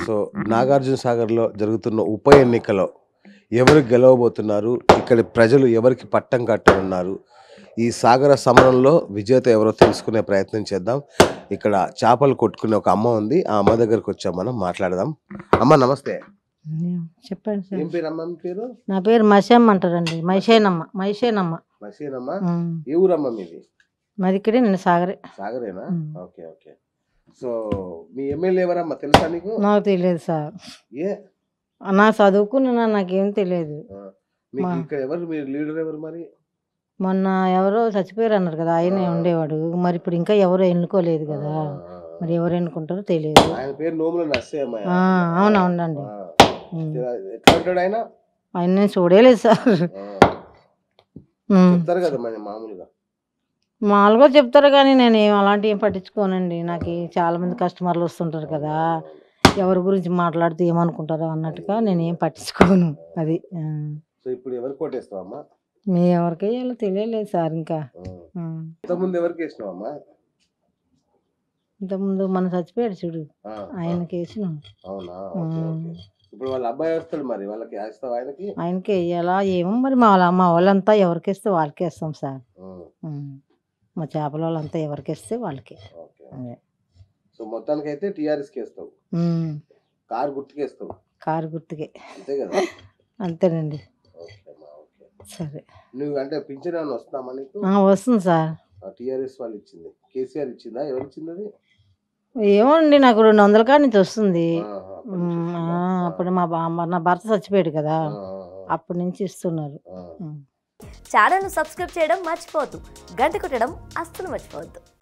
So Nagarjuna సాగర్లో జరుగుతున్న ఉప ఎన్నికలో ఎవరు గెలవబోతున్నారు ఇక్కడి ప్రజలు ఎవరికి పట్టం కట్టనున్నారు ఈ సాగర సమరంలో విజేత ఎవరో తెలుసుకునే ప్రయత్నం చేద్దాం ఇక్కడ చేపలు కొట్టుకునే ఒక అమ్మ ఉంది ఆ అమ్మ దగ్గరకు వచ్చాం మనం మాట్లాడదాం అమ్మ నమస్తే చెప్పండి ఏం సార్ పేరు అమ్మ మీ పేరు నా పేరు మషమ్మ అంటారండి మైషేనమ్మ మైషేనమ్మ మసీనమ్మ ఉమ్. ఏ ఊరమ్మ మీది మాది ఇక్కడే నేను సాగరే సాగరేనా ఉమ్. ఓకే ఓకే సో మీ ఎమ్మెల్యే ఎవరమ్మా తెలుసా నీకు నాకు తెలియదు సార్ ఏ నా చదువుకున్నా నాకేం తెలియదు ఆ, మీకు మా- ఇక్కడ ఎవరు మీరు లీడర్ ఎవరు మరి మొన్న ఎవరో చచ్చిపోయారు అన్నారు కదా ఆయనే ఉండేవాడు మరి ఇప్పుడు ఇంకా ఎవరు ఎన్నుకోలేదు కదా ఆ, ఆ, ఆ. మరి ఎవరు ఎన్నుకుంటారో తెలియదు ఆయన పేరు నోముల నర్సయ్య ఆ, అవునవునండి ఉమ్. ఎట్లా ఉంటాడు ఆయన ఆయన నేను చూడలేదు సార్ ఆ, ఉమ్. చెప్తారు కదా మరి మామూలుగా మామూలుగా చెప్తారు కానీ నేను ఏం అలాంటివి ఏం పట్టించుకోనండి నాకు చాలా మంది కస్టమర్లు వస్తుంటారు కదా ఎవరి గురించి మాట్లాడితే ఏమనుకుంటారో అన్నట్టుగా నేను ఏం పట్టించుకోను అది ఆ. సో ఇప్పుడు ఎవరు కొట్టేస్తావమ్మా మీ ఎవరికి వేయాలో తెలియలేదు సార్ ఇంకా ఆ. ఆ. ఇంతకుముందు ఎవరికి వేసినావమ్మా ఇంతకుముందు మన చచ్చిపోయాడు చూడు ఆ, ఆయనకి వేసినాం అవునా ఓకే ఓకే ఇప్పుడు వాళ్ళ అబ్బాయి వస్తాడు మరి వాళ్ళకి వేస్తావు ఆయనకి ఆయనకి వేయాలా ఏమో మరి మా వాళ్ళ మా వాళ్ళంతా ఎవరికి ఇస్తే వాళ్ళకి వేస్తాం సార్ ఆ, ఉం. మా చేపల వాళ్ళంతా ఎవరికి ఇస్తే వాళ్ళకి ఓకే అదే సో మొత్తానికి అయితే టీఆర్ఎస్కి వేస్తావు ఉం. కారు గుర్తుకేస్తావు కారు గుర్తుకే అంతే కదా అంతేనండి ఓకే అమ్మా ఓకే సరే నువ్వు అంటే పింఛన్ ఏమైనా వస్తామా నీకు ఆ, వస్తుంది సార్ టీఆర్ఎస్ వాళ్ళు ఇచ్చింది కేసీఆర్ ఇచ్చిందా ఎవరు ఇచ్చింది అది ఏమోండి నాకు రెండు వందల కాడి నుంచి వస్తుంది ఆహా, అప్పటి ఉం, నుంచి ఆ, వస్తుందా? అప్పుడు మా బా మా- నా భర్త చచ్చిపోయాడు కదా ఆ, ఆ, అప్పటి నుంచి ఇస్తున్నారు ఆ, ఆ. ఉం. ఛానల్ను సబ్స్క్రైబ్ చేయడం మర్చిపోవద్దు గంట కొట్టడం అస్సలు మర్చిపోవద్దు